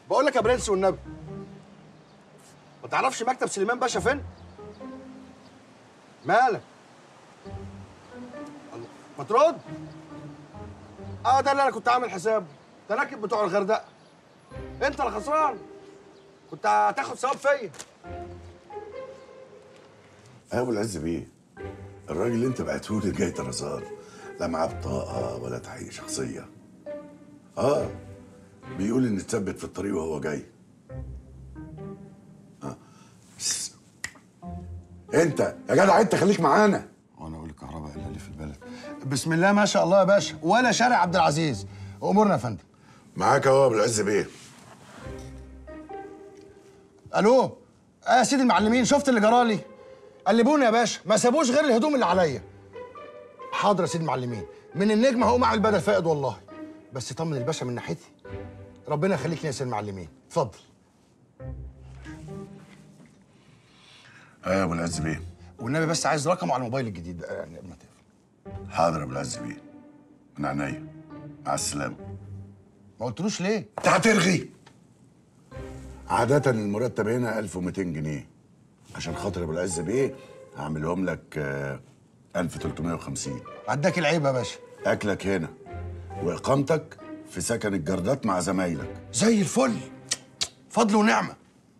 بقول لك يا برنس والنبي ما تعرفش مكتب سليمان باشا فين مالك الله، ما ترد اه ده اللي انا كنت عامل حسابه ده راكب بتوع الغردقه انت اللي خسران كنت هتاخد ثواب فيا يا ابو العز بيه الراجل اللي انت بعته لي جاي طرزان لا معاه بطاقه ولا تحقيق شخصيه اه بيقول ان اتثبت في الطريق وهو جاي اه بس. انت يا جدع انت خليك معانا وانا اقول الكهرباء الا اللي في البلد بسم الله ما شاء الله يا باشا ولا شارع عبد العزيز امورنا يا فندم معاك اهو يا ابو العز بيه الو آه يا سيدي المعلمين شفت اللي جرالي قلبوني يا باشا ما سابوش غير الهدوم اللي عليا حاضر يا سيدي المعلمين من النجم هقوم اعمل بدل فائد والله بس طمن الباشا من ناحيتي ربنا يخليك يا سيدي المعلمين اتفضل اه يا ابو العز بيه والنبي بس عايز رقمه على الموبايل الجديد ده يعني قبل ما تقفل حاضر يا ابو العز بيه من عينيا مع السلامه ما قلتلوش ليه انت هترغي عادة المرتب هنا 1200 جنيه عشان خاطر ابو العز بيه هعملهم لك آه، 1350 عداك العيب يا باشا اكلك هنا واقامتك في سكن الجردات مع زمايلك زي الفل فضل ونعمه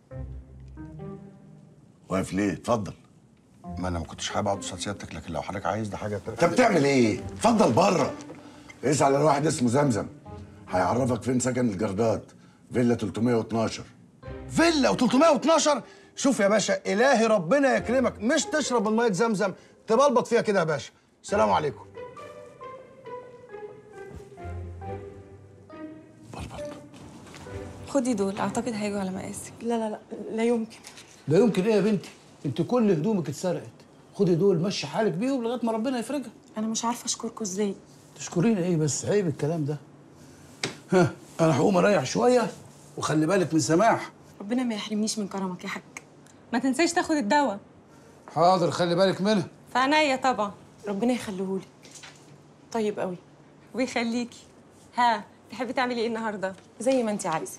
واقف ليه اتفضل ما انا ما كنتش حابب اقعد قصاد سيادتك لكن لو حضرتك عايز ده حاجه انت بتعمل ايه اتفضل بره اسال على واحد اسمه زمزم هيعرفك فين سكن الجردات فيلا 312 فيلا و312 شوف يا باشا الهي ربنا يكرمك مش تشرب من ميه زمزم تبلبط فيها كده يا باشا السلام عليكم خدي دول اعتقد هيجوا على مقاسك لا لا لا لا يمكن لا يمكن ايه يا بنتي انت كل هدومك اتسرقت خدي دول مشي حالك بيهم لغايه ما ربنا يفرجها انا مش عارفه اشكركم ازاي تشكريني ايه بس عيب الكلام ده ها انا هقوم اريح شويه وخلي بالك من سماح ربنا ما يحرمنيش من كرمك يا حاج ما تنساش تاخد الدواء حاضر خلي بالك منها في عينيا طبعا ربنا يخليهولك طيب قوي ويخليكي ها تحبي تعملي ايه النهارده زي ما انت عايزه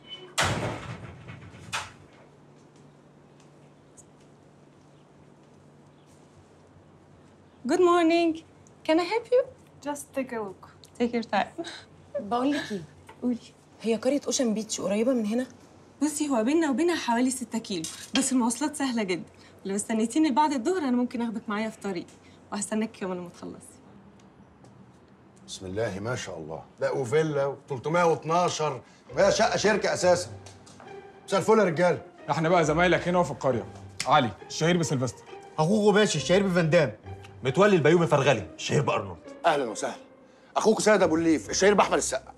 Good morning. Can I help you? Just take a look Take your time. بقول لك ايه قولي هي قريه اوشن بيتش قريبه من هنا بصي هو بيننا وبينها حوالي 6 كيلو بس المواصلات سهله جدا لو استنيتيني بعد الظهر انا ممكن اخدك معايا في طريقي وهستناك كمان لما تخلصي بسم الله ما شاء الله لا وفيلا و312 وهي شقه شركه اساسا مساء الفل يا رجاله احنا بقى زمايلك هنا وفي القريه علي الشهير بسلفستر اخوكوا باشا الشهير بفان متولي البيومي فرغلي الشهير بارنولد اهلا وسهلا اخوك سيد ابو الليف الشهير باحمد السقا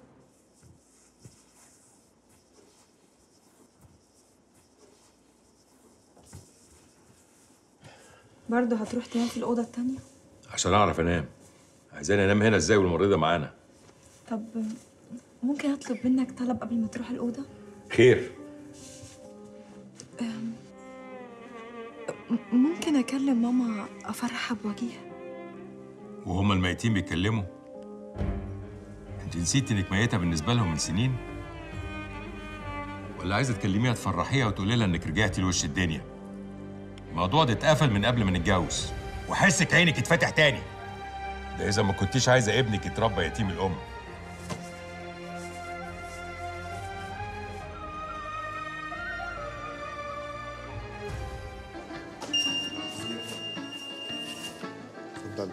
برضه هتروح تنام في الاوضه التانية عشان اعرف انام عايزاني انام هنا ازاي والممرضه معانا طب ممكن اطلب منك طلب قبل ما تروح الاوضه خير ممكن اكلم ماما افرحها بوجيها وهم الميتين بيتكلموا انت نسيت انك ميته بالنسبه لهم من سنين ولا عايزه تكلميها تفرحيها وتقولي لها انك رجعتي لوش الدنيا الموضوع ده اتقفل من قبل ما نتجوز وحسك عينك اتفتح تاني ده اذا ما كنتيش عايزه ابنك يتربى يتيم الام اتفضل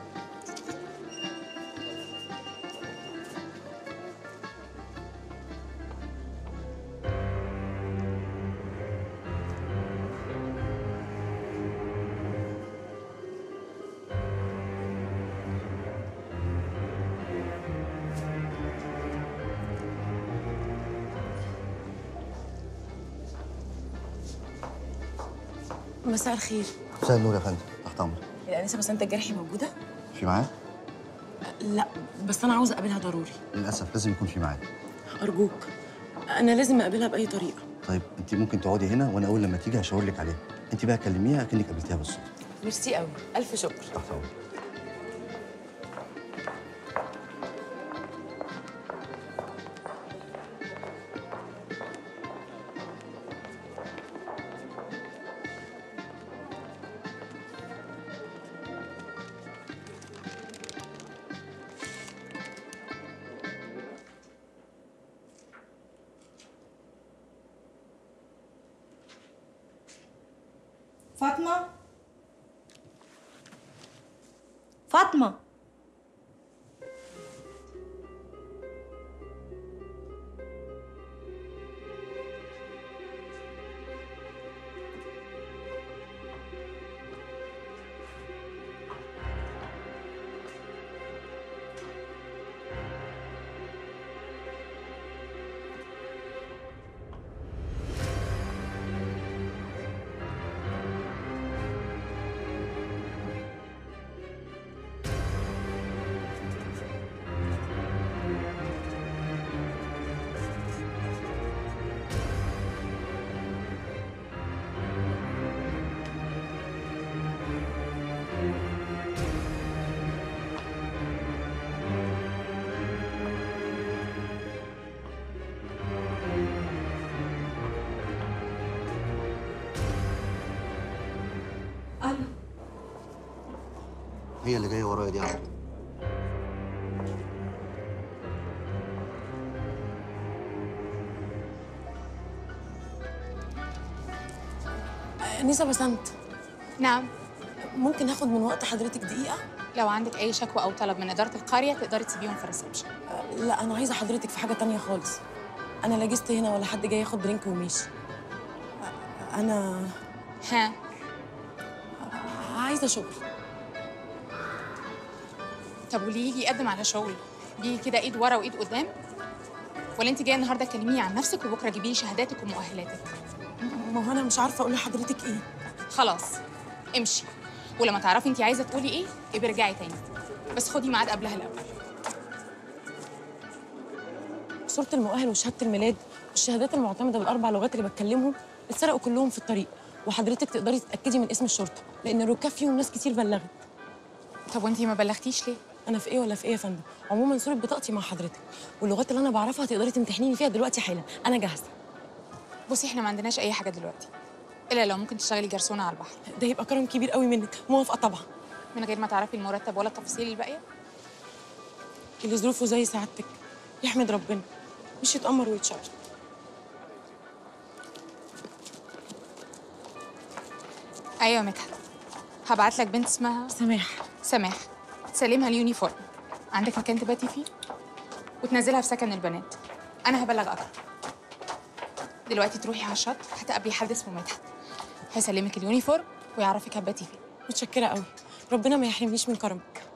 مساء الخير مساء النور يا فندم تحت امرك الانسه بس انت الجرحي موجوده في ميعاد؟ لا بس انا عاوزه اقابلها ضروري للاسف لازم يكون في ميعاد ارجوك انا لازم اقابلها باي طريقه طيب انت ممكن تقعدي هنا وانا اول لما تيجي هشاور لك عليها انت بقى كلميها كانك قابلتيها بالصدفه ميرسي قوي الف شكر تحت امرك فاطمة فاطمة ألو هي اللي جايه ورايا دي عبد نسا بسنت نعم ممكن اخد من وقت حضرتك دقيقة؟ لو عندك أي شكوى أو طلب من إدارة القرية تقدري تسيبيهم في الريسبشن لا أنا عايزة حضرتك في حاجة تانية خالص أنا لا جست هنا ولا حد جاي ياخد درينك وماشي أنا ها عايزة شغل طب واللي يجي يقدم على شغل بيجي كده إيد ورا وإيد قدام ولا أنت جاية النهاردة تكلميني عن نفسك وبكرة تجيبي لي شهاداتك ومؤهلاتك ما هو أنا مش عارفة أقول لحضرتك إيه خلاص امشي ولما تعرفي أنت عايزة تقولي إيه ابقي ارجعي تاني بس خدي ميعاد قبلها الأول صورة المؤهل وشهادة الميلاد والشهادات المعتمدة بالأربع لغات اللي بتكلمهم اتسرقوا كلهم في الطريق وحضرتك تقدري تتأكدي من اسم الشرطة لأن الركاب فيهم ناس كتير بلغت طب وأنت ما بلغتيش ليه؟ أنا في إيه ولا في إيه يا فندم عموما صورة بطاقتي مع حضرتك واللغات اللي أنا بعرفها تقدري تمتحنيني فيها دلوقتي حالا أنا جاهزة بصي إحنا ما عندناش أي حاجة دلوقتي إلا لو ممكن تشتغلي جرسونة على البحر ده يبقى كرم كبير قوي منك موافقة طبعا من غير ما تعرفي المرتب ولا التفاصيل الباقية اللي ظروفه زي سعادتك يحمد ربنا مش يتأمر ويتشر أيوة مدحت هبعت لك بنت اسمها سماح سماح تسلمها اليونيفورم عندك مكان تباتي فيه وتنزلها في سكن البنات انا هبلغ اكتر دلوقتي تروحي على الشط هتقابلي حد اسمه مدحت هيسلمك اليونيفورم ويعرفك هتباتي فين متشكرة قوي ربنا ما يحرمنيش من كرمك